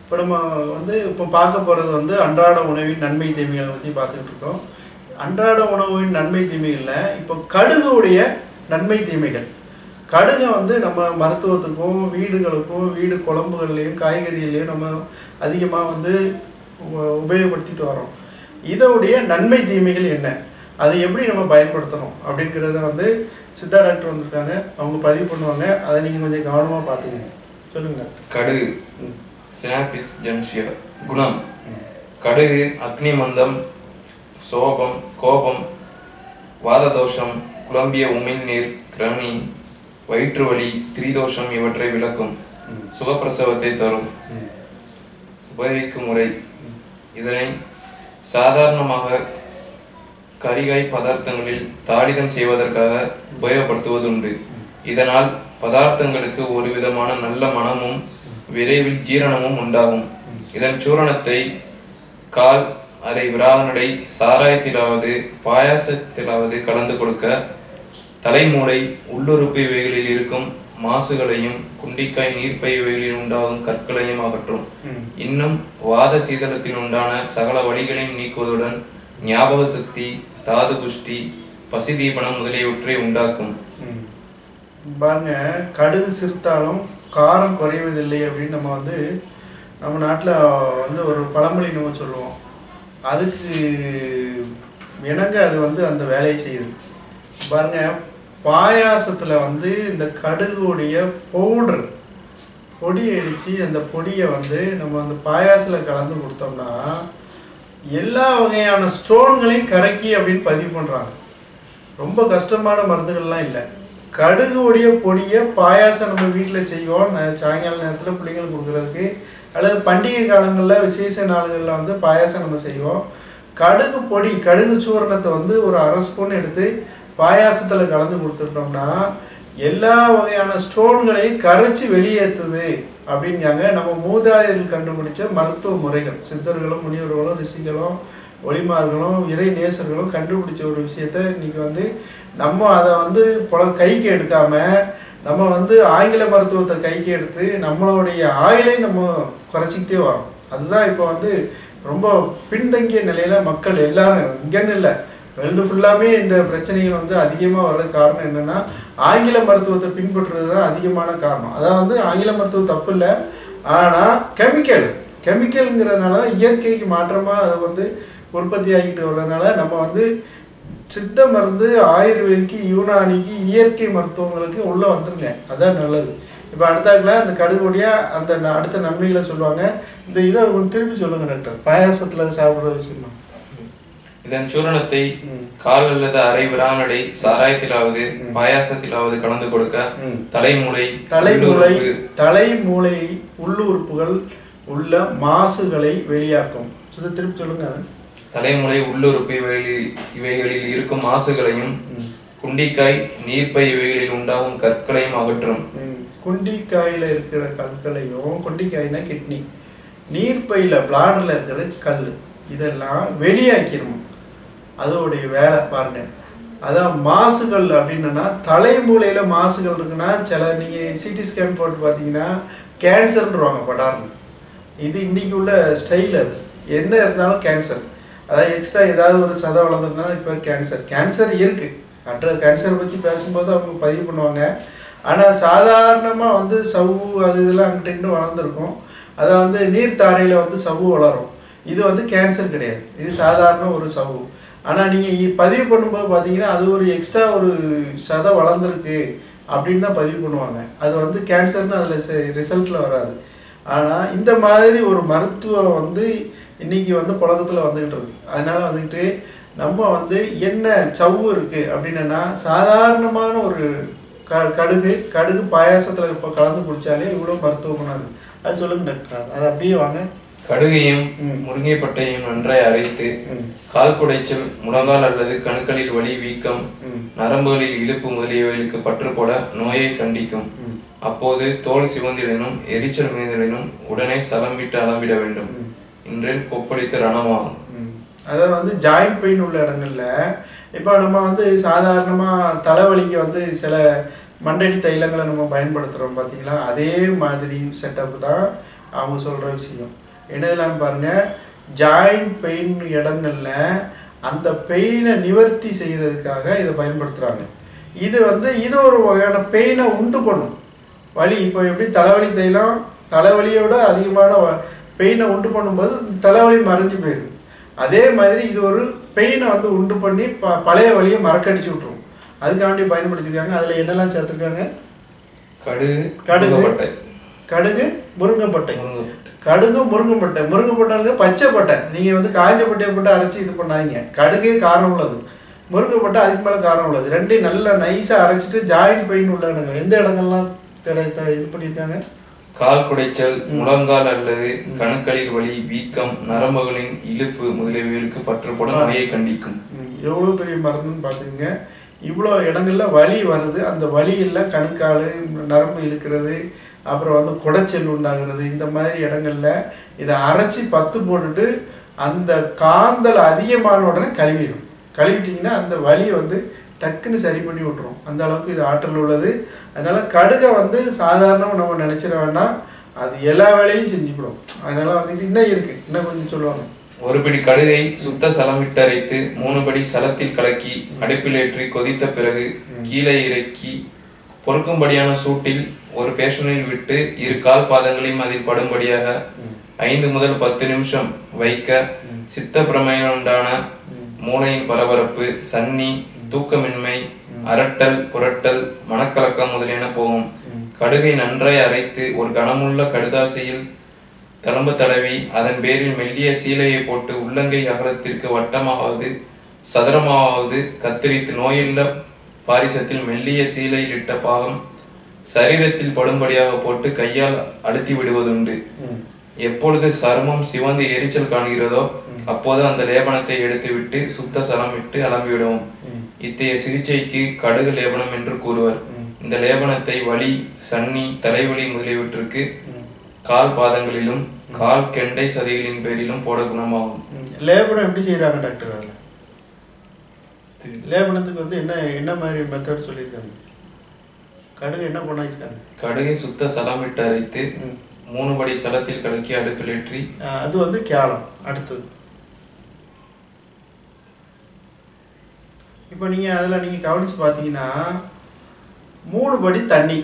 இப்போ நம்ம வந்து இப்போ பார்க்க போகிறது வந்து அன்றாட உணவின் நன்மை தீமைகளை பற்றி பார்த்துக்கிட்டு இருக்கோம் அன்றாட உணவின் நன்மை தீமைகளில் இப்போ கடுகுடைய நன்மை தீமைகள் கடுகை வந்து நம்ம மருத்துவத்துக்கும் வீடுகளுக்கும் வீடு குழம்புகள்லையும் காய்கறிகள்லையும் நம்ம அதிகமாக வந்து உப- உபயோகப்படுத்திட்டு வரோம் இதோடைய நன்மை தீமைகள் என்ன அதை எப்படி நம்ம பயன்படுத்தணும் அப்படிங்கிறத வந்து சித்தா டாக்டர் வந்திருக்காங்க அவங்க பதிவு பண்ணுவாங்க அதை நீங்கள் கொஞ்சம் கவனமாக பார்த்துக்கங்க சொல்லுங்க கடுகு ம். சினாபிஸ் ஜென்சியா குணம் கடுகு அக்னி மந்தம் சோபம் கோபம் வாததோஷம் குழம்பிய உமிழ்நீர் கிரணி வயிற்று வலி திரிதோஷம் இவற்றை விளக்கும் ம். சுகப்பிரசவத்தை தரும் ம். உபயோகிக்கும் முறை இதனை சாதாரணமாக கரிகாய் பதார்த்தங்களில் தாளிதம் செய்வதற்காக உபயோகப்படுத்துவதுண்டு இதனால் பதார்த்தங்களுக்கு ஒரு விதமான நல்ல மனமும் விரைவில் ஜீரணமும் உண்டாகும் இதன் சூரணத்தை கால் அரை விராகனடை சாராயத்திலாவது பாயாசத்திலாவது கலந்து கொடுக்க தலைமூளை உள்ளுறுப்பு இவைகளில் இருக்கும் மாசுகளையும் குண்டிக்காய் நீர்ப்பை இவைகளில் உண்டாகும் கற்களையும் அகற்றும் ம். இன்னும் வாத சீதளத்தில் உண்டான சகல வழிகளையும் நீக்குவதுடன் ஞாபக சக்தி தாது புஷ்டி பசிதீபனம் முதலியவற்றை உண்டாக்கும் ம். பாருங்க கடுகு சிறுத்தாலும் காரம் குறைவதில்லை அப்படின்னு நம்ம வந்து நம்ம நாட்டில் வந்து ஒரு பழமொழி நம்ம சொல்லுவோம் அதுக்கு இணங்க அது வந்து அந்த வேலையை செய்யுது பாருங்க பாயாசத்தில் வந்து இந்த கடுகுடைய பவுடர் பொடியை அடித்து அந்த பொடியை வந்து நம்ம அந்த பாயாசத்தில் கலந்து கொடுத்தோம்னா எல்லா வகையான ஸ்டோன்களையும் கரைக்கி அப்படின்னு பதிவு பண்ணுறாங்க ரொம்ப கஷ்டமான மருந்துகள்லாம் இல்லை கடுகுடைய பொடியை பாயாசம் நம்ம வீட்டில் செய்வோம் ந- சாயங்கால நேரத்தில் பிள்ளைங்களுக்கு கொடுக்குறதுக்கு அல்லது பண்டிகை காலங்களில் விசேஷ நாள்களில் வந்து பாயாசம் நம்ம செய்வோம் கடுகு பொடி கடுகு சூரணத்தை வந்து ஒரு அரை ஸ்பூன் எடுத்து பாயாசத்தில் கலந்து கொடுத்துட்டோம்னா எல்லா வகையான ஸ்டோன்களையும் கரைச்சி வெளியேற்றுது அப்படிங்காங்க நம்ம மூதாதையர்கள் கண்டுபிடிச்ச மருத்துவ முறைகள் சித்தர்களும் முனிவர்களும் ரிஷிகளும் ஒளிமார்களும் இறை நேசர்களும் கண்டுபிடிச்ச ஒரு விஷயத்த இன்னைக்கு வந்து நம்ம அதை வந்து புல கைக்கு எடுக்காம நம்ம வந்து ஆங்கில மருத்துவத்தை கைக்கு எடுத்து நம்மளுடைய ஆயுளை நம்ம குறைச்சிக்கிட்டே வரோம் அதுதான் இப்போ வந்து ரொம்ப பின்தங்கிய நிலையில மக்கள் எல்லாரும் இங்கன்னு இல்லை வேர்ல்டு ஃபுல்லாமே இந்த பிரச்சனைகள் வந்து அதிகமாக வர்றது காரணம் என்னன்னா ஆங்கில மருத்துவத்தை பின்பற்றுறது தான் அதிகமான காரணம் அதாவது ஆங்கில மருத்துவம் தப்பு இல்லை ஆனால் கெமிக்கல் கெமிக்கலுங்கிறதுனால தான் இயற்கைக்கு மாற்றமாக அது வந்து உற்பத்தி ஆகிட்டு வர்றதுனால நம்ம வந்து சித்த மருந்து ஆயுர்வேதிக்கு யூனானிக்கு இயற்கை மருத்துவங்களுக்கு உள்ளே வந்துருங்க அதான் நல்லது இப்போ அடுத்தாக்குல அந்த கடுகுடைய அந்த ந- அடுத்த நன்மைகளை சொல்லுவாங்க இந்த இதை கொஞ்சம் திருப்பி சொல்லுங்க டாக்டர் பாயாசத்தில் சாப்பிட்ற விஷயமா இதன் சூரணத்தை ம். கால் அல்லது அரை விரானடை சாராயத்திலாவது பாயாசத்திலாவது கலந்து கொடுக்க ம். தலைமூளை தலைமூளை உள்ளுறுப்பு, தலைமூளை உள்ளுறுப்புகள் உள்ள மாசுகளை வெளியாக்கும் இதை திருப்பி சொல்லுங்க அதை. தலைமுறை உள்ளுறுப்பு இவைகளில் இவைகளில் இருக்கும் மாசுகளையும் ம். குண்டிக்காய் நீர்ப்பை இவைகளில் உண்டாகும் கற்களையும் அகற்றும் ம். குண்டிக்காயில இருக்கிற கற்களையும் குண்டிக்காய்னா கிட்னி நீர்ப்பையில் பிளாடரில் இருக்கிற கல் இதெல்லாம் வெளியாக்கிடணும் அதோடைய வேலை பாருங்க அதான் மாசுகள் அப்படின்னா தலைமூலையில மாசுகள் இருக்குன்னா சில நீங்கள் சிடி ஸ்கேன் போட்டு பார்த்தீங்கன்னா கேன்சர்ன்றவாங்க படார்னு இது இன்னைக்கு உள்ள ஸ்டைல் அது என்ன இருந்தாலும் கேன்சர் அதாவது எக்ஸ்ட்ரா ஏதாவது ஒரு சதை வளர்ந்துருந்தாலும் இப்போ கேன்சர் கேன்சர் இருக்கு அட்ர கேன்சர் பற்றி பேசும்போது அவங்க பதிவு பண்ணுவாங்க ஆனால் சாதாரணமாக வந்து சவ்வு அது இதெல்லாம் அங்கிட்ட இங்கிட்ட வளர்ந்துருக்கும் அதை வந்து நீர்த்தாரையில் வந்து சவ்வு வளரும் இது வந்து கேன்சர் கிடையாது இது சாதாரண ஒரு சவ்வு ஆனால் நீங்கள் பதிவு பண்ணும்போது பார்த்தீங்கன்னா அது ஒரு எக்ஸ்ட்ரா ஒரு சதை வளர்ந்துருக்கு அப்படின்னு தான் பதிவு பண்ணுவாங்க அது வந்து கேன்சர்னு அதில் ரிசல்ட்டில் வராது ஆனால் இந்த மாதிரி ஒரு மருத்துவம் வந்து இன்னைக்கு வந்து புழக்கத்தில் வந்துக்கிட்டு இருக்கு அதனால வந்துக்கிட்டு நம்ம வந்து என்ன சவ்வு இருக்கு அப்படின்னா சாதாரணமான ஒரு க கடுகு கடுகு பாயாசத்தில் இப்போ கலந்து குடிச்சாலே இவ்வளோ மருத்துவ குணம் இருக்கு அது சொல்லுங்க டாக்டர் அது அப்படியே வாங்க கடுகையும் ம். முருங்கைப்பட்டையும் நன்றாய் அரைத்து ம் கால் குடைச்சல் முழங்கால் அல்லது கணுக்களில் வலி வீக்கம் ம் நரம்புகளில் இழுப்பு முதலியவைகளுக்கு பற்றுப்பட நோயை கண்டிக்கும் ம் அப்போது தோல் சிவந்திடனும் எரிச்சல் மிகுந்திடனும் உடனே சலம் விட்டு அளவிட வேண்டும் ம். இன்றில் கொப்பளித்து ரணமாகும் ம். அதாவது வந்து ஜாயிண்ட் பெயின் உள்ள இடங்கள்ல இப்போ நம்ம வந்து சாதாரணமாக தலைவலிக்கு வந்து சில மண்டடி தைலங்களை நம்ம பயன்படுத்துகிறோம் பார்த்தீங்களா அதே மாதிரி செட்டப் தான் அவங்க சொல்கிற விஷயம் என்னதுலான்னு பாருங்கள் ஜாயிண்ட் பெயின் இடங்கள்ல அந்த பெயினை நிவர்த்தி செய்கிறதுக்காக இதை பயன்படுத்துகிறாங்க இது வந்து இது ஒரு வகையான பெயினை உண்டு பண்ணும் வலி இப்போ எப்படி தலைவலி தைலம் தலைவலியோட அதிகமான பெயினை உண்டு பண்ணும்போது தலைவலி மறைஞ்சு போயிடுது அதே மாதிரி இது ஒரு பெயினை வந்து உண்டு பண்ணி ப பழைய வலியை மறக்கடிச்சு விட்ரும் அதுக்காண்டி பயன்படுத்திருக்காங்க அதில் என்னெல்லாம் சேர்த்துருக்காங்க கடுகு கடுகு. முருங்கைப்பட்டை கடுகு முருங்கைப்பட்டை முருங்கைப்பட்டை கடுகு முருங்கைப்பட்டை முருங்கைப்பட்டைங்க பச்சை பட்டை நீங்கள் வந்து காஞ்ச பட்டையை போட்டு அரைச்சி இது பண்ணாதீங்க கடுகு காரம் உள்ளது முருங்கைப்பட்டை அதுக்கு மேலே காரம் உள்ளது ரெண்டையும் நல்லா நைஸாக அரைச்சிட்டு ஜாயிண்ட் பெயின் உள்ள இடங்கள் எந்த இடங்கள்லாம் தடை தடை இது பண்ணியிருக்காங்க கால் குடைச்சல் முழங்கால் அல்லது கணுக்களில் வலி வீக்கம் நரம்புகளின் இழுப்பு முதலியவைகளுக்கு பற்றுப்படும் நோயை கண்டிக்கும் ம், எவ்வளோ பெரிய மருந்துன்னு பார்த்துங்க இவ்வளோ இடங்கள்ல வலி வருது அந்த வலியில் கணுக்கால் நரம்பு இழுக்கிறது அப்புறம் வந்து குடைச்சல் உண்டாகிறது இந்த மாதிரி இடங்கள்ல இதை அரைச்சி பத்து போட்டுட்டு அந்த காந்தல் அதிகமான உடனே கழுவிடும் கழுவிட்டிங்கன்னா அந்த வலியை வந்து டக்குன்னு சரி பண்ணி விட்டுரும் அந்த அளவுக்கு இது ஆற்றல் உள்ளது அதனால கடுகை வந்து சாதாரணமாக நம்ம நினைச்சிட வேண்டாம் அது எல்லா வேலையும் செஞ்சுக்கிடும் அதனால வந்து இன்னும் இருக்கு இன்னும் கொஞ்சம் சொல்லுவாங்க ஒரு பிடி கடுகை சுத்த சலமிட்டு அரைத்து மூணு படி சலத்தில் கலக்கி அடுப்பில் ஏற்றி கொதித்த பிறகு கீழே இறக்கி பொறுக்கும்படியான சூட்டில் ஒரு பேஷனில் விட்டு இரு கால் பாதங்களையும் அதில் படும்படியாக ஐந்து முதல் பத்து நிமிஷம் வைக்க சித்த பிரமையில் உண்டான மூளையின் பரபரப்பு சன்னி தூக்கமின்மை அரட்டல் புரட்டல் மனக்கலக்கம் முதலியன போகும் கடுகை நன்றாய் அரைத்து ஒரு கனமுள்ள கடுதாசையில் தழும்ப தடவி அதன் பேரில் மெல்லிய சீலையை போட்டு உள்ளங்கை அகலத்திற்கு வட்டமாவது சதுரமாவது கத்தரித்து நோயுள்ள பாரிசத்தில் மெல்லிய சீலையில் இட்ட பாகம் சரீரத்தில் படும்படியாக போட்டு கையால் அழுத்தி விடுவதுண்டு ம் எப்பொழுது சருமம் சிவந்து எரிச்சல் காணுகிறதோ அப்போது அந்த லேபனத்தை எடுத்துவிட்டு சுத்த சலம் விட்டு அலம்பிவிடுவோம் ம். இத்தகைய சிகிச்சைக்கு கடுகு லேபனம் என்று கூறுவர் இந்த லேபனத்தை வலி சன்னி தலைவலி முதலியவற்றுக்கு கால் பாதங்களிலும் கால் கெண்டை சதைகளின் பேரிலும் போட குணமாகும் ம். லேபனம் எப்படி செய்கிறாங்க டாக்டர் அதில் லேபனத்துக்கு வந்து என்ன என்ன மாதிரி மெத்தட் சொல்லியிருக்காங்க கடுகு என்ன பண்ணிருக்காங்க கடுகை சுத்த சலமிட்டு அரைத்து ம். மூணு படி சலத்தில் கலக்கி அடுப்பில் ஏற்றி அஹ் அது வந்து கேளம் அடுத்தது இப்போ நீங்கள் அதில் நீங்கள் கவனித்து பார்த்தீங்கன்னா மூணு படி தண்ணி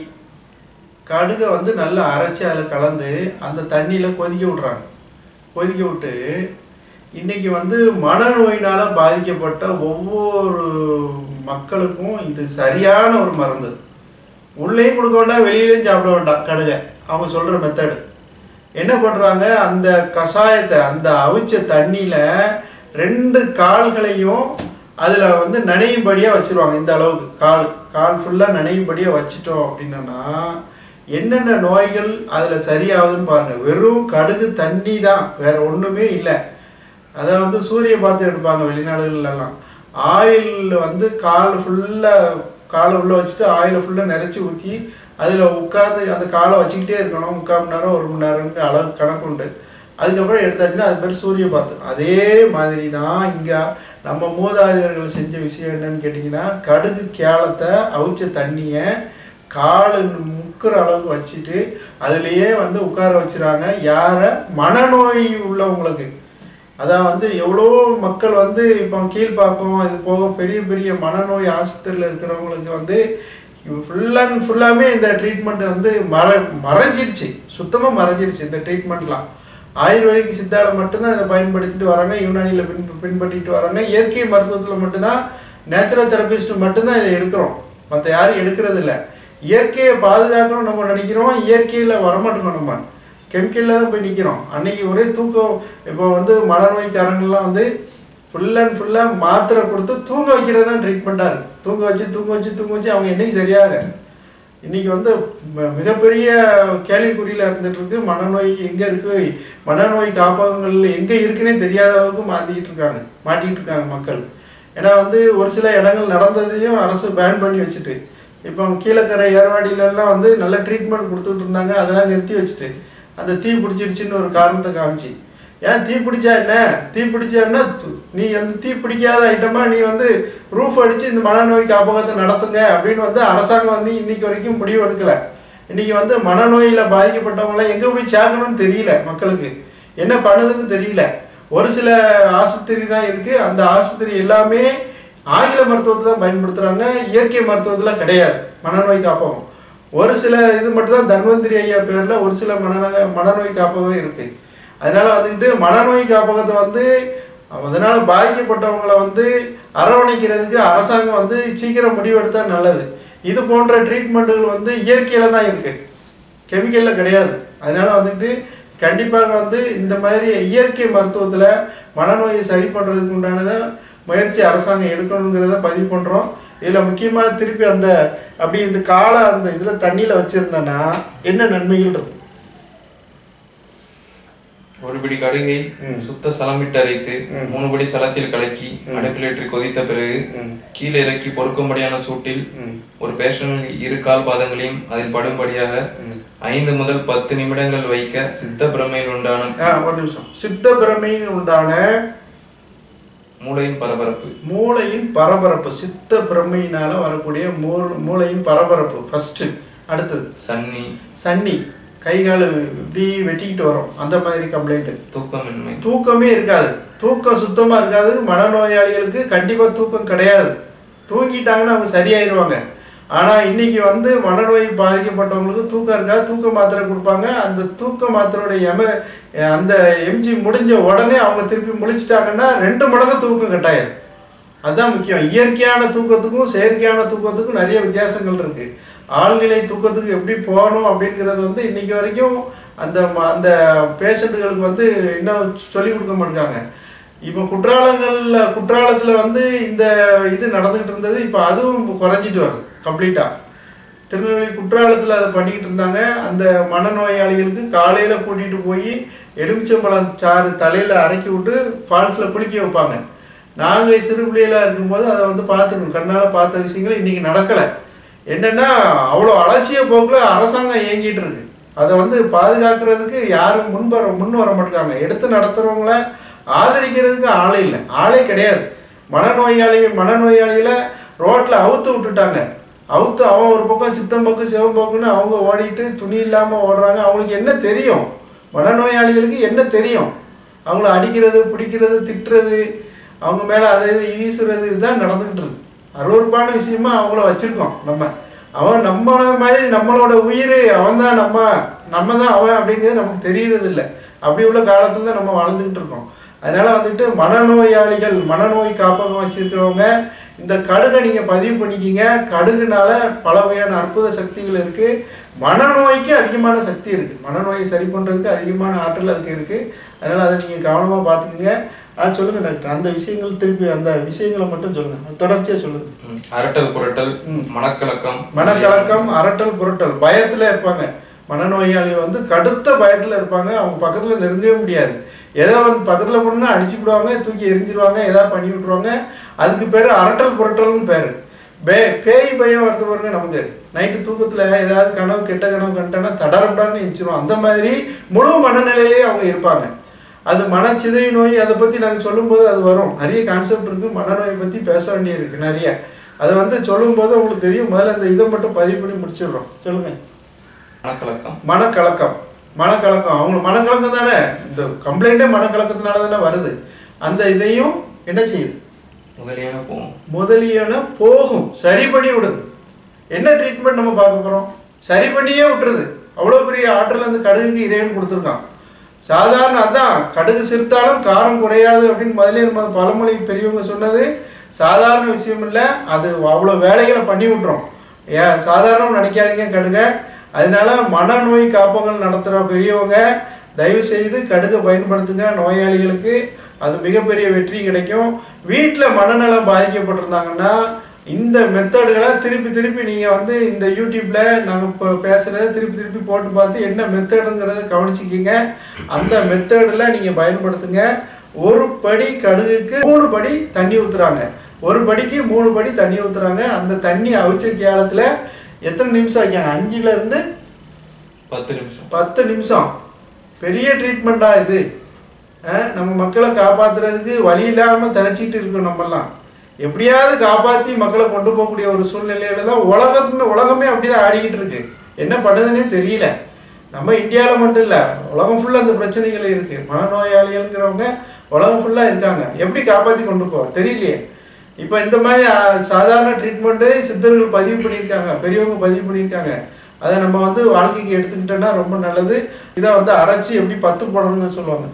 கடுகை வந்து நல்லா அரைச்சி அதில் கலந்து அந்த தண்ணியில் கொதிக்க விட்றாங்க கொதிக்க விட்டு இன்னைக்கு வந்து மனநோயினால் பாதிக்கப்பட்ட ஒவ்வொரு மக்களுக்கும் இது சரியான ஒரு மருந்து உள்ளேயும் கொடுக்க வேண்டாம் வெளியிலையும் சாப்பிட வேண்டாம் கடுகை அவங்க சொல்கிற மெத்தடு என்ன பண்ணுறாங்க அந்த கஷாயத்தை அந்த அவிச்ச தண்ணியில் ரெண்டு கால்களையும் அதில் வந்து நனையும்படியாக வச்சுருவாங்க இந்த அளவுக்கு கால் கால் ஃபுல்லாக நனையும்படியாக வச்சிட்டோம் அப்படின்னா என்னென்ன நோய்கள் அதில் சரியாகுதுன்னு பாருங்கள் வெறும் கடுகு தண்ணி தான் வேற ஒன்றுமே இல்லை அதை வந்து சூரிய பார்த்து எடுப்பாங்க வெளிநாடுகள்லாம் ஆயில் வந்து கால் ஃபுல்லாக காலை உள்ளே வச்சுட்டு ஆயிலை ஃபுல்லாக நிறச்சி ஊற்றி அதில் உட்காந்து அந்த காலை வச்சுக்கிட்டே இருக்கணும் முக்கால் மணி நேரம் ஒரு மணி நேரம்னு அளவு கணக்கு உண்டு அதுக்கப்புறம் எடுத்தாச்சுன்னா அது பேர் சூரிய பார்த்து அதே மாதிரி தான் இங்கே நம்ம மூதாதையர்கள் செஞ்ச விஷயம் என்னன்னு கேட்டிங்கன்னா கடுகு கேளத்தை அவிச்ச தண்ணியை கால் முக்கிற அளவுக்கு வச்சுட்டு அதுலேயே வந்து உட்கார வச்சுறாங்க யாரை மனநோய் உள்ளவங்களுக்கு அதான் வந்து எவ்வளோ மக்கள் வந்து இப்போ கீழ்ப்பாக்கம் இது போக பெரிய பெரிய மனநோய் ஆஸ்பத்திரியில் இருக்கிறவங்களுக்கு வந்து ஃபுல் அண்ட் ஃபுல்லாமே இந்த ட்ரீட்மெண்ட் வந்து மற மறைஞ்சிருச்சு சுத்தமாக மறைஞ்சிருச்சு இந்த ட்ரீட்மெண்ட்லாம் ஆயுர்வேதிக் சித்தால மட்டும்தான் இதை பயன்படுத்திட்டு வராங்க யுனானியில் பின் பின்பற்றிட்டு வராங்க இயற்கை மருத்துவத்தில் மட்டும்தான் நேச்சுரல் தெரபிஸ்ட் மட்டும்தான் இதை எடுக்கிறோம் மற்ற யாரும் எடுக்கிறது இல்லை இயற்கையை பாதுகாக்கணும் நம்ம நினைக்கிறோம் இயற்கையில் வரமாட்டோம் நம்ம கெமிக்கலில் தான் போய் நிற்கிறோம் அன்னைக்கு ஒரே தூக்கம் இப்போ வந்து மனநோய்க்காரங்கள்லாம் வந்து ஃபுல் அண்ட் ஃபுல்லாக மாத்திரை கொடுத்து தூங்க வைக்கிறது தான் ட்ரீட்மெண்ட்டாக இருக்குது தூங்க வச்சு தூங்க வச்சு தூங்க வச்சு அவங்க என்னைக்கு சரியாக இன்னைக்கு வந்து ம- மிகப்பெரிய கேள்விக்குறியில் இருந்துட்டு இருக்கு மனநோய் எங்கே இருக்கு மனநோய் காப்பகங்கள் எங்கே இருக்குன்னே தெரியாத அளவுக்கு மாற்றிக்கிட்டு இருக்காங்க மாட்டிக்கிட்டு இருக்காங்க மக்கள் ஏன்னா வந்து ஒரு சில இடங்கள் நடந்ததையும் அரசு பேன் பண்ணி வச்சுட்டு இப்போ கீழக்கரை ஏர்வாடியிலலாம் வந்து நல்ல ட்ரீட்மெண்ட் கொடுத்துட்டு இருந்தாங்க அதெல்லாம் நிறுத்தி வச்சுட்டு அந்த தீ பிடிச்சிருச்சுன்னு ஒரு காரணத்தை காமிச்சு ஏன் தீ பிடிச்சா என்ன தீ பிடிச்சான்னா து- நீ வந்து தீ பிடிக்காத ஐட்டமா நீ வந்து ரூஃப் அடிச்சு இந்த மனநோய் காப்பகத்தை நடத்துங்க அப்படின்னு வந்து அரசாங்கம் வந்து இன்னைக்கு வரைக்கும் முடிவு எடுக்கல இன்னைக்கு வந்து மனநோயில் பாதிக்கப்பட்டவங்களாம் எங்கே போய் சேர்க்கணும்னு தெரியல மக்களுக்கு என்ன பண்ணுதுன்னு தெரியல ஒரு சில ஆஸ்பத்திரி தான் இருக்குது அந்த ஆஸ்பத்திரி எல்லாமே ஆங்கில மருத்துவத்தை தான் பயன்படுத்துகிறாங்க இயற்கை மருத்துவத்தில் கிடையாது மனநோய் காப்பகம் ஒரு சில இது மட்டும் தான் தன்வந்திரி ஐயா பேரில் ஒரு சில மனநோய் மனநோய் காப்பகம் இருக்குது அதனால வந்துக்கிட்டு மனநோய் காப்பகத்தை வந்து அதனால் பாதிக்கப்பட்டவங்களை வந்து அரவணைக்கிறதுக்கு அரசாங்கம் வந்து சீக்கிரம் முடிவெடுத்தா நல்லது இது போன்ற ட்ரீட்மெண்ட்டுகள் வந்து இயற்கையில் தான் இருக்குது கெமிக்கலில் கிடையாது அதனால வந்துட்டு கண்டிப்பாக வந்து இந்த மாதிரி இயற்கை மருத்துவத்தில் மனநோயை சரி பண்ணுறதுக்கு உண்டானதை முயற்சி அரசாங்கம் எடுக்கணுங்கிறத பதிவு பண்ணுறோம் இதில் முக்கியமாக திருப்பி அந்த அப்படி இந்த காலை அந்த இதில் தண்ணியில் வச்சுருந்தேன்னா என்ன நன்மைகள் இருக்கும் ஒரு பிடி கடுகை ம். சுத்த சலமிட்டு அரைத்து ம். மூணு படி சலத்தில் கலக்கி அடுப்பிலேற்றி கொதித்த பிறகு ம். கீழே இறக்கி பொறுக்கும்படியான சூட்டில் ம். ஒரு பேஷனில் இரு கால் பாதங்களையும் அதில் படும்படியாக ம். ஐந்து முதல் பத்து நிமிடங்கள் வைக்க சித்த பிரமையில் உண்டான ஆ ஒரு நிமிஷம் சித்த பிரமையின் உண்டான மூளையின் பரபரப்பு மூளையின் பரபரப்பு சித்த பிரமையினால வரக்கூடிய மூ மூளையின் பரபரப்பு ஃபஸ்ட்டு அடுத்தது சன்னி சன்னி கை கால் இப்படி வெட்டிக்கிட்டு வரும் அந்த மாதிரி கம்ப்ளைண்ட்டு தூக்கமின்மை தூக்கமே இருக்காது தூக்கம் சுத்தமாக இருக்காது மனநோயாளிகளுக்கு கண்டிப்பாக தூக்கம் கிடையாது தூங்கிட்டாங்கன்னா அவங்க சரியாயிருவாங்க ஆனால் இன்னைக்கு வந்து மனநோய் பாதிக்கப்பட்டவங்களுக்கு தூக்கம் இருக்காது தூக்க மாத்திரை கொடுப்பாங்க அந்த தூக்க மாத்திரையோட எம அந்த எம்ஜி முடிஞ்ச உடனே அவங்க திருப்பி முழிச்சிட்டாங்கன்னா ரெண்டு மடங்கு தூக்கம் கட்டாயிரும் அதுதான் முக்கியம் இயற்கையான தூக்கத்துக்கும் செயற்கையான தூக்கத்துக்கும் நிறைய வித்தியாசங்கள் இருக்கு ஆழ்நிலை தூக்கத்துக்கு எப்படி போகணும் அப்படிங்கிறது வந்து இன்னைக்கு வரைக்கும் அந்த ம- அந்த பேஷண்ட்டுகளுக்கு வந்து இன்னும் சொல்லிக் கொடுக்க மாட்டாங்க இப்போ குற்றாலங்கள்ல குற்றாலத்தில் வந்து இந்த இது நடந்துகிட்டு இருந்தது இப்போ அதுவும் இப்போ குறைஞ்சிட்டு வருது கம்ப்ளீட்டாக திருநெல்வேலி குற்றாலத்தில் அதை பண்ணிக்கிட்டு இருந்தாங்க அந்த மனநோயாளிகளுக்கு காலையில் கூட்டிகிட்டு போய் எலுமிச்சம்பழம் சாறு தலையில் அரைக்கி விட்டு ஃபால்ஸில் குளிக்க வைப்பாங்க நாங்கள் சிறு பிள்ளைகளாக இருக்கும்போது அதை வந்து பார்த்துருக்கோம் கண்ணால் பார்த்த விஷயங்கள் இன்றைக்கி நடக்கலை என்னென்னா அவ்வளோ அலட்சிய போக்கில் அரசாங்கம் இயங்கிட்டு இருக்கு அதை வந்து பாதுகாக்கிறதுக்கு யாரும் முன் வர முன் வர மாட்டாங்க எடுத்து நடத்துகிறவங்கள ஆதரிக்கிறதுக்கு ஆளே இல்லை ஆளே கிடையாது மனநோயாளி மனநோயாளிகளை ரோட்டில் அவுத்து விட்டுட்டாங்க அவுத்து அவன் ஒரு பக்கம் சித்தம் பக்கம் சிவம் பக்கம்னு அவங்க ஓடிட்டு துணி இல்லாமல் ஓடுறாங்க அவங்களுக்கு என்ன தெரியும் மனநோயாளிகளுக்கு என்ன தெரியும் அவங்கள அடிக்கிறது பிடிக்கிறது திட்டுறது அவங்க மேலே அதை இது வீசுறது இதுதான் நடந்துக்கிட்டு இருக்கு அருவருப்பான விஷயமா அவங்கள வச்சுருக்கோம் நம்ம அவன் நம்ம மாதிரி நம்மளோட உயிர் அவன் தான் நம்ம நம்ம தான் அவன் அப்படிங்கிறது நமக்கு தெரியறது இல்லை அப்படி உள்ள காலத்தில் தான் நம்ம வாழ்ந்துக்கிட்டு இருக்கோம் அதனால வந்துட்டு மனநோயாளிகள் மனநோய் காப்பகம் வச்சிருக்கிறவங்க இந்த கடுகை நீங்கள் பதிவு பண்ணிக்கிங்க கடுகுனால பல வகையான அற்புத சக்திகள் இருக்குது மனநோய்க்கு அதிகமான சக்தி இருக்குது மனநோயை சரி பண்ணுறதுக்கு அதிகமான ஆற்றல் அதுக்கு இருக்குது அதனால் அதை நீங்கள் கவனமாக பார்த்துக்குங்க ஆ சொல்லுங்கள் டாக்டர் அந்த விஷயங்கள் திருப்பி அந்த விஷயங்களை மட்டும் சொல்லுங்கள் தொடர்ச்சியாக சொல்லுங்கள் ம். அரட்டல் புரட்டல் ம். மனக்கலக்கம் மனக்கலக்கம் அரட்டல் புரட்டல் பயத்தில் இருப்பாங்க மனநோயாளிகள் வந்து கடுத்த பயத்தில் இருப்பாங்க அவங்க பக்கத்தில் நெருங்கவே முடியாது ஏதோ ஒன்று பக்கத்தில் போனா அடிச்சு விடுவாங்க தூக்கி எரிஞ்சிருவாங்க ஏதாவது பண்ணி விட்ருவாங்க அதுக்கு பேர் அரட்டல் புரட்டல்னு பேர் பே பேய் பயம் வருது பாருங்க நமக்கு நைட்டு தூக்கத்தில் ஏதாவது கனவு கெட்ட கனவு கண்டனா தடரப்படான்னு எரிச்சிரும் அந்த மாதிரி முழு மனநிலையிலேயே அவங்க இருப்பாங்க அது மனச்சிதை நோய் அதை பற்றி நாங்கள் சொல்லும்போது அது வரும் நிறைய கான்செப்ட் இருக்குது மனநோயை பற்றி பேச வேண்டியிருக்கு நிறைய அதை வந்து சொல்லும்போது உங்களுக்கு தெரியும் முதல்ல இந்த இதை மட்டும் பதிவு பண்ணி முடிச்சிடுறோம் சொல்லுங்கள் மனக்கலக்கம் மனக்கலக்கம் மனக்கலக்கம் அவங்க மனக்கலக்கம் தானே இந்த கம்ப்ளைண்ட்டே மனக்கலக்கத்தினால தானே வருது அந்த இதையும் என்ன செய்யுது முதலியான போகும் முதலியன போகும் சரி பண்ணி விடுது என்ன ட்ரீட்மெண்ட் நம்ம பார்க்க போகிறோம் சரி பண்ணியே விட்டுருது அவ்வளோ பெரிய ஆற்றல் அந்த கடுகுக்கு இறைவன் கொடுத்துருக்கான் சாதாரண அதான் கடுகு சிரித்தாலும் காரம் குறையாது அப்படின்னு முதல்ல நம்ம பழமொழி பெரியவங்க சொன்னது சாதாரண விஷயம் இல்லை அது அவ்வளோ வேலைகளை பண்ணி விட்டுரும் ஏன் சாதாரணம் நினைக்காதீங்க கடுகை அதனால மனநோய் காப்பகங்கள் நடத்துகிற பெரியவங்க தயவு செய்து கடுகை பயன்படுத்துங்க நோயாளிகளுக்கு அது மிகப்பெரிய வெற்றி கிடைக்கும் வீட்டில் மனநலம் பாதிக்கப்பட்டிருந்தாங்கன்னா இந்த மெத்தடுகளை திருப்பி திருப்பி நீங்கள் வந்து இந்த யூடியூப்பில் நாங்கள் இப்போ பேசுகிறத திருப்பி திருப்பி போட்டு பார்த்து என்ன மெத்தடுங்கிறத கவனிச்சிக்கிங்க அந்த மெத்தடில் நீங்கள் பயன்படுத்துங்க ஒரு படி கடுகுக்கு மூணு படி தண்ணி ஊற்றுறாங்க ஒரு படிக்கு மூணு படி தண்ணி ஊற்றுறாங்க அந்த தண்ணி அவிச்ச காலத்தில் எத்தனை நிமிஷம் வைக்காங்க அஞ்சுல இருந்து பத்து நிமிஷம் பத்து நிமிஷம் பெரிய ட்ரீட்மெண்ட்டா இது அஹ், நம்ம மக்களை காப்பாத்துறதுக்கு வழி இல்லாமல் தகச்சிட்டு இருக்கோம் நம்மெல்லாம் எப்படியாவது காப்பாற்றி மக்களை கொண்டு போகக்கூடிய ஒரு சூழ்நிலையில தான் உலகத்துமே உலகமே அப்படிதான் ஆடிக்கிட்டு இருக்கு என்ன பண்ணுதுன்னே தெரியல நம்ம இந்தியாவில் மட்டும் இல்லை உலகம் ஃபுல்லாக அந்த பிரச்சனைகள் இருக்குது மனநோயாளிகள்ங்கிறவங்க உலகம் ஃபுல்லாக இருக்காங்க எப்படி காப்பாற்றி கொண்டு போக தெரியலையே இப்போ இந்த மாதிரி ஆ, சாதாரண ட்ரீட்மெண்ட்டு சித்தர்கள் பதிவு பண்ணியிருக்காங்க பெரியவங்க பதிவு பண்ணியிருக்காங்க அதை நம்ம வந்து வாழ்க்கைக்கு எடுத்துக்கிட்டோன்னா ரொம்ப நல்லது இதை வந்து அரைச்சி எப்படி பத்து போடணும்னு சொல்லுவாங்க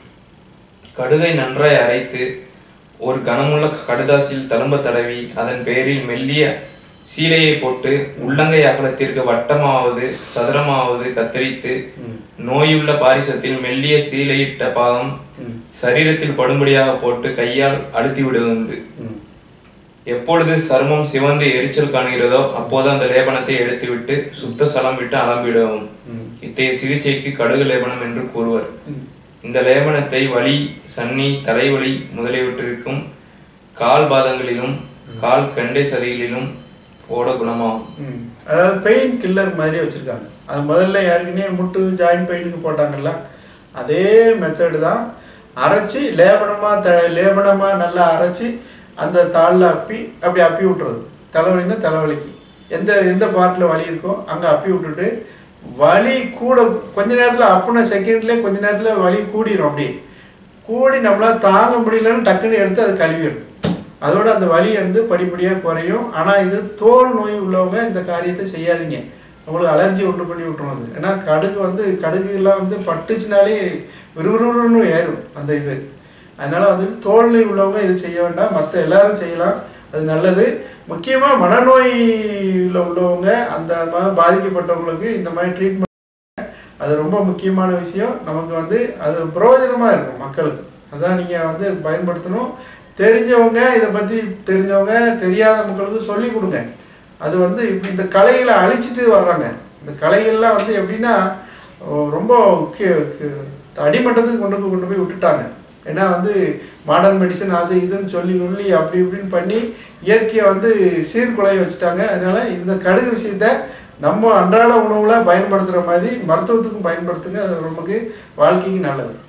கடுகை நன்றாய் அரைத்து ஒரு கனமுள்ள கடுதாசில் தழும்ப தடவி அதன் பேரில் மெல்லிய சீலையை போட்டு உள்ளங்கை அகலத்திற்கு வட்டமாவது சதுரமாவது கத்தரித்து நோயுள்ள பாரிசத்தில் மெல்லிய சீலையிட்ட பாகம் சரீரத்தில் படும்படியாக போட்டு கையால் அழுத்தி விடுவது ம் எப்பொழுது சருமம் சிவந்து எரிச்சல் காணுகிறதோ அப்போது அந்த லேபனத்தை எடுத்துவிட்டு சுத்த சலம் விட்டு அலம்பிடவும் ம். இத்தகைய சிகிச்சைக்கு கடுகு லேபனம் என்று கூறுவர் ம். இந்த லேபனத்தை வலி சன்னி தலைவலி முதலியவற்றிற்கும் கால் பாதங்களிலும் கால் கண்டை சதிகளிலும் போட குணமாகும் ம். அதாவது பெயின் கில்லர் மாதிரி வச்சுருக்காங்க அது முதல்ல யாருக்குன்னே முட்டு ஜாயிண்ட் பெயினுக்கு போட்டாங்கல்ல அதே மெத்தடு தான் அரைச்சி லேபனமாக த லேபனமாக நல்லா அரைச்சி அந்த தாளில் அப்பி அப்படி அப்பி விட்டுறது தலைவலின்னா தலைவலிக்கு எந்த எந்த பார்ட்டில் வலி இருக்கோ அங்கே அப்பி விட்டுட்டு வலி கூட கொஞ்ச நேரத்தில் அப்புன செகண்ட்லேயே கொஞ்ச நேரத்தில் வலி கூடிரும் அப்படியே கூடி நம்மளால் தாங்க முடியலன்னு டக்குன்னு எடுத்து அதை கழுவிடணும் அதோட அந்த வலி வந்து படிப்படியாக குறையும் ஆனால் இது தோல் நோய் உள்ளவங்க இந்த காரியத்தை செய்யாதீங்க உங்களுக்கு அலர்ஜி உண்டு பண்ணி விட்டுரும் அது ஏன்னா கடுகு வந்து கடுகு எல்லாம் வந்து பட்டுச்சுனாலே விறுவிறுன்னு ஏறும் அந்த இது அதனால வந்து தோல் நோய் உள்ளவங்க இது செய்ய வேண்டாம் மற்ற எல்லாரும் செய்யலாம் அது நல்லது முக்கியமாக மனநோயில் உள்ளவங்க அந்த மாதிரி பாதிக்கப்பட்டவங்களுக்கு இந்த மாதிரி ட்ரீட்மெண்ட் அது ரொம்ப முக்கியமான விஷயம் நமக்கு வந்து அது பிரயோஜனமாக இருக்கும் மக்களுக்கு அதான் நீங்கள் வந்து பயன்படுத்தணும் தெரிஞ்சவங்க இதை பற்றி தெரிஞ்சவங்க தெரியாத மக்களுக்கு சொல்லி கொடுங்க அது வந்து இப்படி இந்த கலைகளை அழிச்சிட்டு வர்றாங்க இந்த கலைகள்லாம் வந்து எப்படின்னா ஓ, ரொம்ப கி- கி- அடிமட்டத்துக்கு கொண்டு போய் கொண்டு போய் விட்டுட்டாங்க ஏன்னா வந்து மாடர்ன் மெடிசன் அது இதுன்னு சொல்லி சொல்லி அப்படி இப்படின்னு பண்ணி இயற்கையை வந்து சீர்குலைய வச்சுட்டாங்க அதனால இந்த கடுகு விஷயத்த நம்ம அன்றாட உணவுல பயன்படுத்துகிற மாதிரி மருத்துவத்துக்கும் பயன்படுத்துங்க அது நமக்கு வாழ்க்கைக்கு நல்லது